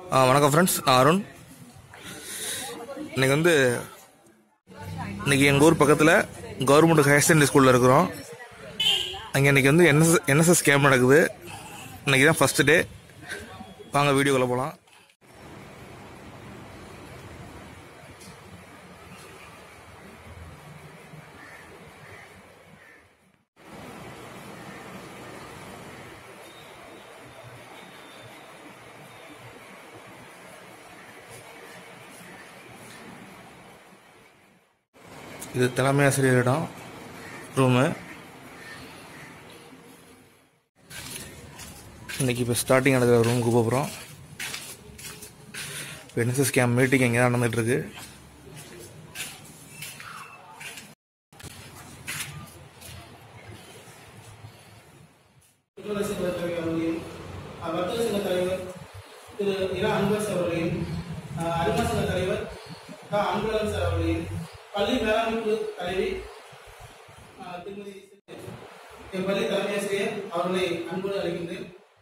ஆ வணக்கம் ஃப்ரெண்ட்ஸ் நான் அருண் இன்னைக்கு வந்து இன்னைக்கு எங்கள் ஊர் பக்கத்தில் கவர்மெண்ட் ஹையர் செகண்டரி ஸ்கூலில் இருக்கிறோம் அங்கே இன்னைக்கு வந்து என்எஸ்எஸ் என்எஸ்எஸ் கேம்ப் நடக்குது இன்னைக்கு தான் ஃபஸ்ட்டு டே வாங்க வீடியோக்குள்ளே போகலாம் இது தலைமை ஆசிரியர் இடம் ரூமு இன்னைக்கு இப்போ ஸ்டார்டிங் நடக்கிற ரூமுக்கு போகிறோம் என்எஸ்எஸ் கேம்ப் மீட்டிங் இங்கே தான் நடந்துகிட்ருக்கு சுற்றுலா சங்க தலைவர் அவர்களையும் அஹ், வர்த்தக சங்க தலைவர் திரு இரா அன்பரசு அவர்களையும் அஹ், அருமா சங்க தலைவர் க அன்பழகன் சார் அவர்களையும் பள்ளி மேலாண்மைப்பு தலைவி அஹ், திருமதி என் பள்ளி தலைமை ஆசிரியர் அவர்களை அன்போடு அழைக்கின்றேன்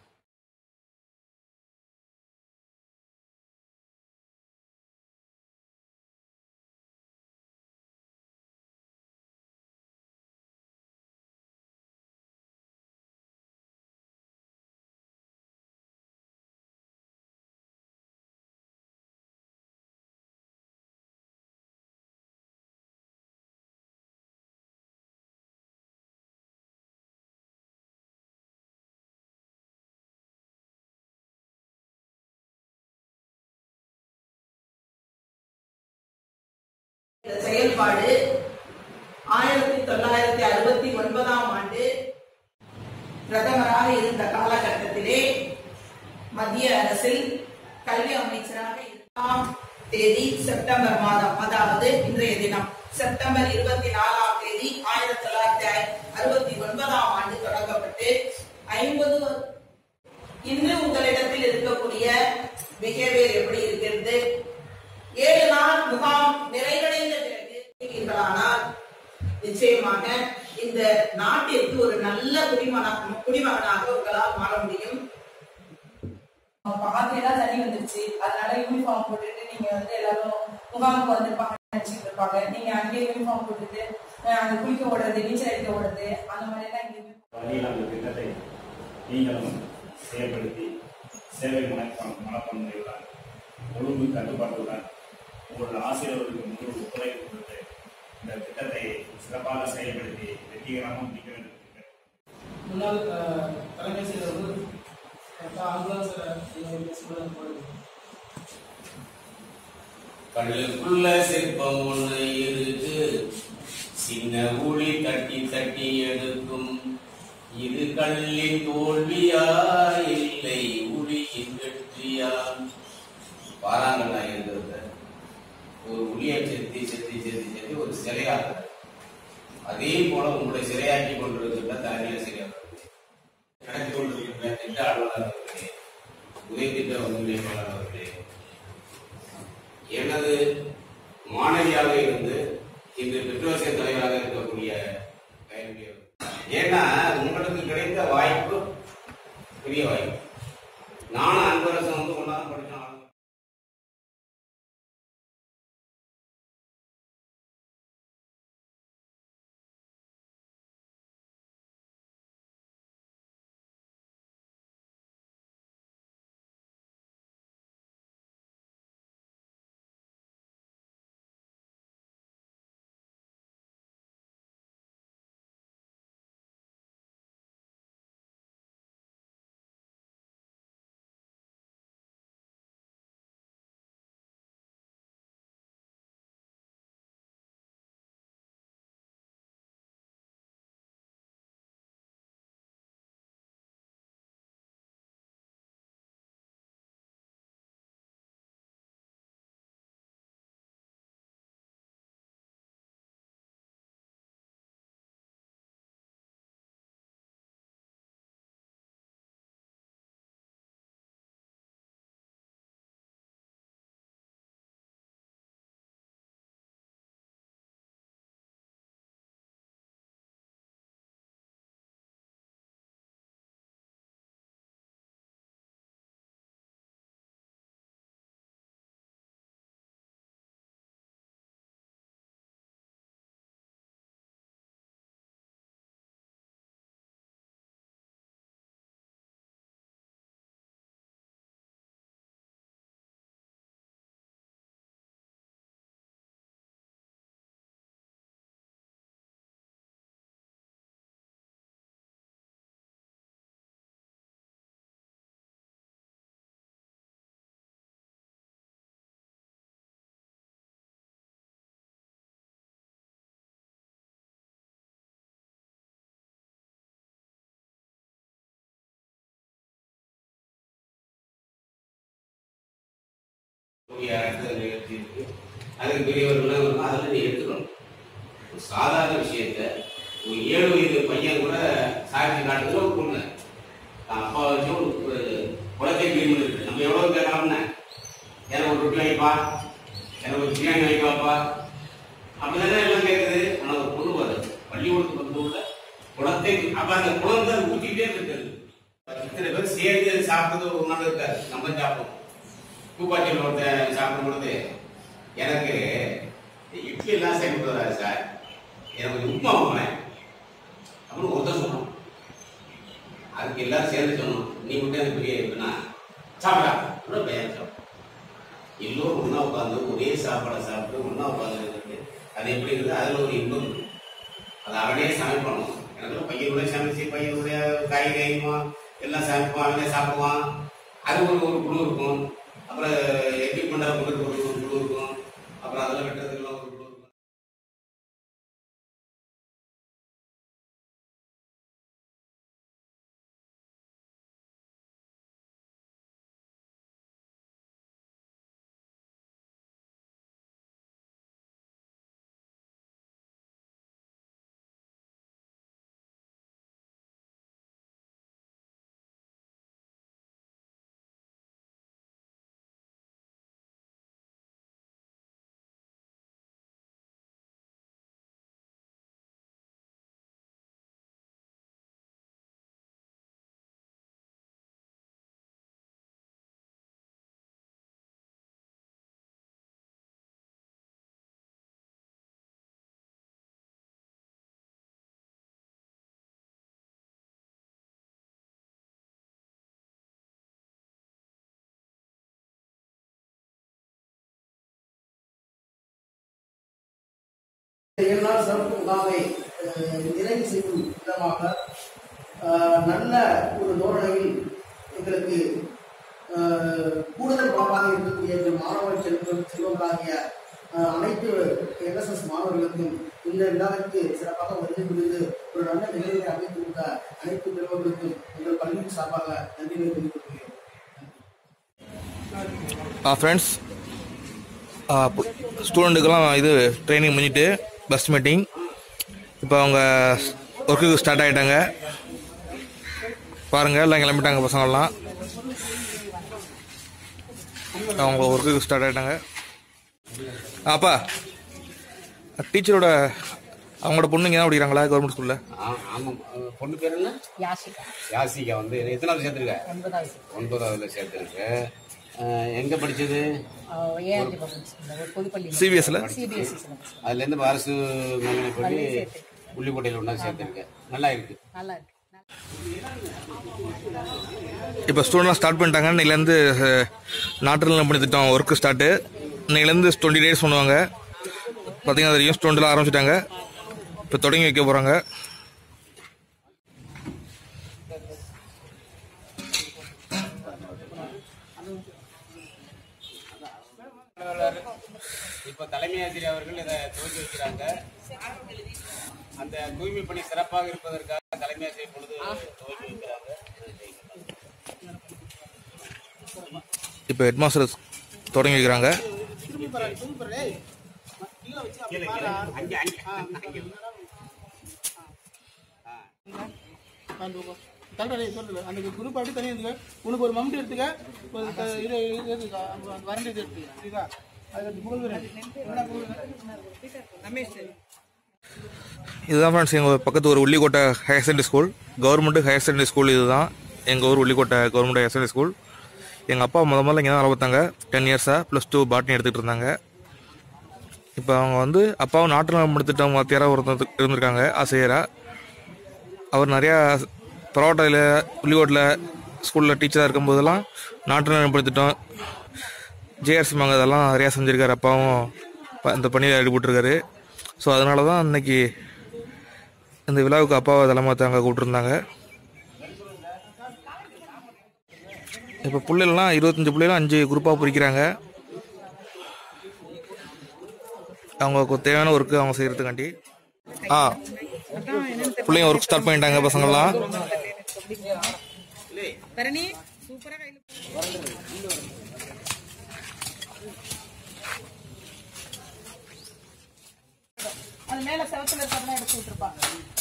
இந்த செயல்பாடு ஆயிரத்தி தொள்ளாயிரத்தி அறுபத்தி ஒன்பதாம் ஆண்டு பிரதமராக இருந்த காலகட்டத்திலே மத்திய அரசில் கல்வி அமைச்சராக இரண்டாம் தேதி செப்டம்பர் மாதம் அதாவது இன்றைய தினம் செப்டம்பர் இருபத்தி நாலாம் தேதி ஆயிரத்தி தொள்ளாயிரத்தி அறுபத்தி ஒன்பதாம் ஆண்டு தொடங்கப்பட்டு ஐம்பது இன்று உங்களிடத்தில் இருக்கக்கூடிய பிஹேவியர் எப்படி இருக்கிறது ஏழு நாள் முகாம் நிறைவடைந்த பிறகு இருக்கிறீர்களானால் நிச்சயமாக இந்த நாட்டிற்கு ஒரு நல்ல குடிமன குடிமகனாக உங்களால் மாற முடியும் பாத்தியெல்லாம் தண்ணி வந்துருச்சு அதனால யூனிஃபார்ம் போட்டுட்டு நீங்க வந்து எல்லாரும் முகாமுக்கு வந்திருப்பாங்க நினைச்சிட்டு இருப்பாங்க நீங்க அங்கேயே யூனிஃபார்ம் போட்டுட்டு அஹ், அங்க குளிக்க ஓடுறது நீச்சல் அடிக்க ஓடுறது அந்த மாதிரி எல்லாம் இங்க வழியில் அந்த திட்டத்தை நீங்களும் செயல்படுத்தி சேவை மனப்பான் மனப்பான்மையுடன் ஒழுங்கு கட்டுப்பாட்டுடன் உங்களோட ஆசிரியர்களுக்கு முழு ஒத்துழைப்பு கொடுத்து இந்த திட்டத்தை சிறப்பாக செயல்படுத்தி வெற்றிகரமாக முடிக்க வேண்டும் என்று முன்னாள் அஹ், தலைமை ஆசிரியர் அவர்கள் க அன்பழகன் சார் அவர்கள் சொல்லுவது போல கல்லுக்குள்ள சிற்பம் ஒண்ணு இருக்கு சின்ன உளி தட்டி தட்டி எடுக்கும் இது கல்லின் தோல்வியா இல்லை உளியின் வெற்றியா பாறாங்கல்லா இருக்கிறத ஒரு உளியை செத்தி செத்தி செத்தி செத்தி ஒரு சிலையாக்குறது அதே போல உங்களுடைய சிலையாக்கி கொண்டிருக்கின்ற தலைமையில் சிலையாக நடத்தி கொண்டிருக்கின்ற திட்ட அலுவலர் அவர்களே உதவி திட்ட ஒருங்கிணைப்பாளர் அவர்களே எனது மாணவியாக இருந்து இன்று பெற்றோசிய தலைவராக இருக்கக்கூடிய கையொலியவர். ஏன்னா உங்களுக்கு கிடைத்த வாய்ப்பு பெரிய வாய்ப்பு நானும் அன்பரசம் வந்து கொண்டாந்து படிச்சோம் போகக்கூடிய அடுத்த நிகழ்ச்சி இருக்கு அதுக்கு பெரியவர்கள்லாம் இருக்கும் அதெல்லாம் நீ எடுத்துக்கணும் ஒரு சாதாரண விஷயத்த ஒரு ஏழு வயது பையன் கூட சாட்சி காட்டுறதுல ஒரு பொண்ணு தான் அப்பா வச்சு ஒரு ஒரு குளத்தை கிளீன் இருக்கு நம்ம எவ்வளவு கேட்கலாம்னு எனக்கு ஒரு ரொட்டி வாங்கிப்பா எனக்கு ஒரு பிரியாணி வாங்கிப்பாப்பா அப்படிதானே எல்லாம் கேட்குது ஆனா ஒரு பொண்ணு பாரு பள்ளிக்கூடத்துக்கு வந்து உள்ள குளத்தை அப்ப அந்த குளம் தான் ஊட்டிக்கிட்டே இருக்குது இத்தனை பேர் சேர்ந்து சாப்பிடுறது ஒரு நாள் இருக்காது நம்ம சாப்பிடுவோம் தூப்பாட்டியில் ஒருத்தன் சாப்பிடும் பொழுது எனக்கு இட்லி எல்லாம் சரிப்பட்டு வராது சார் எனக்கு கொஞ்சம் உப்புமா போனேன் அப்படின்னு ஒருத்தன் சொன்னான் அதுக்கு எல்லாரும் சேர்ந்து சொன்னோம் நீ மட்டும் எனக்கு பெரிய இருக்குன்னா சாப்பிடா அவ்வளோ பையன் சாப்பிடும் எல்லோரும் ஒன்றா உட்காந்து ஒரே சாப்பாடை சாப்பிட்டு ஒன்றா உட்காந்து இருக்குது அது எப்படி இருக்குது அதில் ஒரு இன்பம் இருக்கு அதை அவனே சமைக்கணும் எனக்கு பையனுடைய சமைச்சு பையனுடைய காய் கையுமா எல்லாம் சமைப்பான் அவனே சாப்பிடுவான் அது ஒரு ஒரு குழு இருக்கும் அப்புறம் எக்யூப்மெண்ட்டாக கொடுக்குறது ஒரு ஒரு குழு இருக்கும் அப்புறம் அதில் வெட்டுறதுக்கெல்லாம் ஒரு குழு இருக்கும் ஏழு நாள் சிறப்பு முகாமை அஹ், நிறைவு செய்யும் விதமாக அஹ், நல்ல ஒரு தோரணையில் எங்களுக்கு அஹ், கூடுதல் பலமாக இருக்கக்கூடிய இந்த மாணவ செல்வம் செல்வங்களாகிய அஹ், அனைத்து என்எஸ்எஸ் மாணவர்களுக்கும் இந்த விழாவிற்கு சிறப்பாக வருகை புரிந்து ஒரு நல்ல நிகழ்வை அமைத்து கொடுத்த அனைத்து பெருமக்களுக்கும் எங்கள் பள்ளியின் சார்பாக நன்றிகளை தெரிவித்துக் கொள்கிறேன் ஃப்ரெண்ட்ஸ் ஸ்டூடெண்ட்டுக்கெல்லாம் இது ட்ரைனிங் முடிஞ்சிட்டு பஸ் மீட்டிங் இப்போ அவங்க ஒர்க்குக்கு ஸ்டார்ட் ஆகிட்டாங்க பாருங்கள் எல்லாம் கிளம்பிட்டாங்க பசங்கள்லாம் அவங்க ஒர்க்குக்கு ஸ்டார்ட் ஆகிட்டாங்க அப்பா டீச்சரோட அவங்களோட பொண்ணுங்க தான் படிக்கிறாங்களா கவர்மெண்ட் ஸ்கூலில் ஆமாம் பொண்ணு பேர் என்ன யாசிகா யாசிகா வந்து எத்தனாவது சேர்த்துருக்க ஒன்பதாவது ஒன்பதாவதுல சேர்த்துருக்க எங்கே படிச்சது ஏஆர்டி பப்ளிக் ஸ்கூல்ல ஒரு பொதுப்பள்ளி சிபிஎஸ்ல சிபிஎஸ்சி சிலபஸ் அதுலேருந்து இப்ப அரசு மேல்நிலை பள்ளி புள்ளிக்கோட்டையில் ஒன்றா சேர்த்துருக்க நல்லா இருக்கு நல்லா இருக்கு இப்போ ஸ்டூடெண்ட்லாம் ஸ்டார்ட் பண்ணிட்டாங்க இன்னைக்குலேருந்து நாட்டு நலம் பண்ணி திட்டம் ஒர்க்கு ஸ்டார்ட்டு இன்னைக்குலேருந்து டுவெண்ட்டி டேஸ் பண்ணுவாங்க பார்த்தீங்கன்னா தெரியும் ஸ்டூடெண்ட்லாம் ஆரம்பிச்சிட்டாங்க இப்போ தொடங்கி வைக்க போகிறாங்க இப்போ தலைமை ஆசிரியர் அவர்கள் இதை துவக்கி வைக்கிறாங்க அந்த தூய்மை பணி சிறப்பாக இருப்பதற்காக தலைமை ஆசிரியர் பொழுது துவக்கி வைக்கிறாங்க இப்போ ஹெட்மாஸ்டர் தொடங்கி வைக்கிறாங்க கீழே கீழே அங்கே அங்கே அங்கே தள்ளுறே சொல்லுங்க அந்த குரூப் அப்படி தனியாக எடுத்துக்க உனக்கு ஒரு மம்டி எடுத்துக்க ஒரு த- இது இது எடுத்துக்க அந்த அந்த வறண்டி இது எடுத்துக்க சரிதா அதுக்கு புகழ்வர் என்ன புகழ்வர் இதுதான் ஃப்ரெண்ட்ஸ் எங்கள் பக்கத்து ஒரு Ullikottai higher secondary school government higher secondary school இதுதான் எங்கள் ஊர் Ullikottai government higher secondary school எங்கள் அப்பா முத முதல்ல இங்கே தான் வேலை பார்த்தாங்க டென் இயர்ஸாக ப்ளஸ் டூ பாட்னி எடுத்துகிட்டு இருந்தாங்க இப்போ அவங்க வந்து அப்பாவும் நாட்டு நலம் எடுத்துட்டவங்க வாத்தியாராக ஒருத்தர் இருந்திருக்காங்க ஆசிரியராக அவர் நிறையா பரோட்டாவில் புள்ளிக்கோட்டில் ஸ்கூலில் டீச்சராக இருக்கும்போதெல்லாம் நாட்டு நலம் திட்டம் ஜேஆர்சி மங்க இதெல்லாம் நிறையா செஞ்சுருக்காரு அப்பாவும் ப- இந்த பணியில் ஈடுபட்டிருக்காரு ஸோ அதனால தான் இன்னைக்கு இந்த விழாவுக்கு அப்பாவை தலைமாத்த அங்கே கூப்பிட்டுருந்தாங்க இப்போ பிள்ளைகள்லாம் இருபத்தஞ்சி பிள்ளைகளும் அஞ்சு குரூப்பாக பிரிக்கிறாங்க அவங்களுக்கு தேவையான ஒர்க்கு அவங்க செய்கிறதுக்காண்டி ஆ பிள்ளைங்க ஒர்க் ஸ்டார்ட் பண்ணிட்டாங்க பசங்கள்லாம் பரணி சூப்பரா கையில மேல செவத்துல இருக்கிறதெல்லாம் எடுத்து விட்டுருப்பா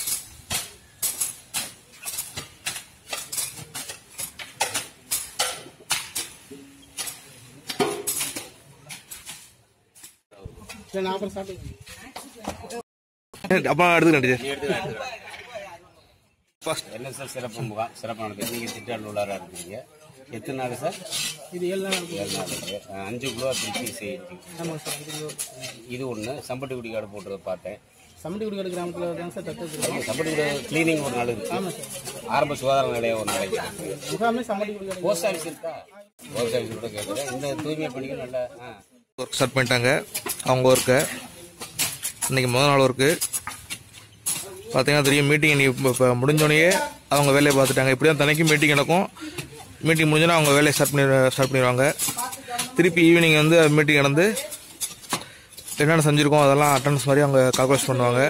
சரி நான் அப்புறம் சாப்பிட்டு அப்பா எடுத்துக்கிறேன் டீச்சர் ஃபர்ஸ்ட் என்எஸ்எஸ் சிறப்பு முகாம் சிறப்பானது நீங்கள் திட்டாளர் உள்ளாரா இருக்கீங்க எத்தனை நாள் சார் இது ஏழு நாள் இருக்கும் ஏழு நாள் இருக்கு அஹ் அஞ்சு கிலோ திருச்சி செய்யுது ஆமாங்க சார் அஞ்சு கிலோ இது ஒன்று சம்பட்டி குடி காடு போட்டதை பார்த்தேன் சமட்டி குடிக்காடு கிராமத்தில் தான் சார் தத்து வச்சிருக்கோம் சம்பட்டி குடி கிளீனிங் ஒரு நாள் இருக்கு ஆரம்ப சுகாதார நிலையம் ஒரு நாளைக்கு இருக்கு முகாமே சமட்டி குடிக்காடு போஸ்ட் ஆஃபீஸ் இருக்கா போஸ்ட் ஆஃபீஸ் கூட கேட்குறேன் இந்த தூய்மை பணிகள் நல்லா ஆ ஒர்க் ஸ்டார்ட் பண்ணிட்டாங்க அவங்க ஒர்க்கை இன்னைக்கு முதல் நாள் ஒர்க்கு பார்த்தீங்கன்னா தெரியும் மீட்டிங் இன்னைக்கு இப்போ இப்போ முடிஞ்சோடனே அவங்க வேலையை பார்த்துட்டாங்க இப்படி தான் தனிக்கும் மீட்டிங் நடக்கும் மீட்டிங் முடிஞ்சோன்னா அவங்க வேலையை ஸ்டார்ட் பண்ணி ஸ்டார்ட் பண்ணிடுவாங்க திருப்பி ஈவினிங் வந்து மீட்டிங் நடந்து என்னென்ன செஞ்சுருக்கோம் அதெல்லாம் அட்டன்ஸ் மாதிரி அவங்க கால்குலேட் பண்ணுவாங்க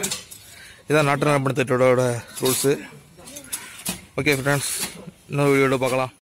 இதான் நாட்டு நலப்பணி திட்டத்தோட ரூல்ஸு ஓகே ஃப்ரெண்ட்ஸ் இன்னொரு வீடியோட பார்க்கலாம்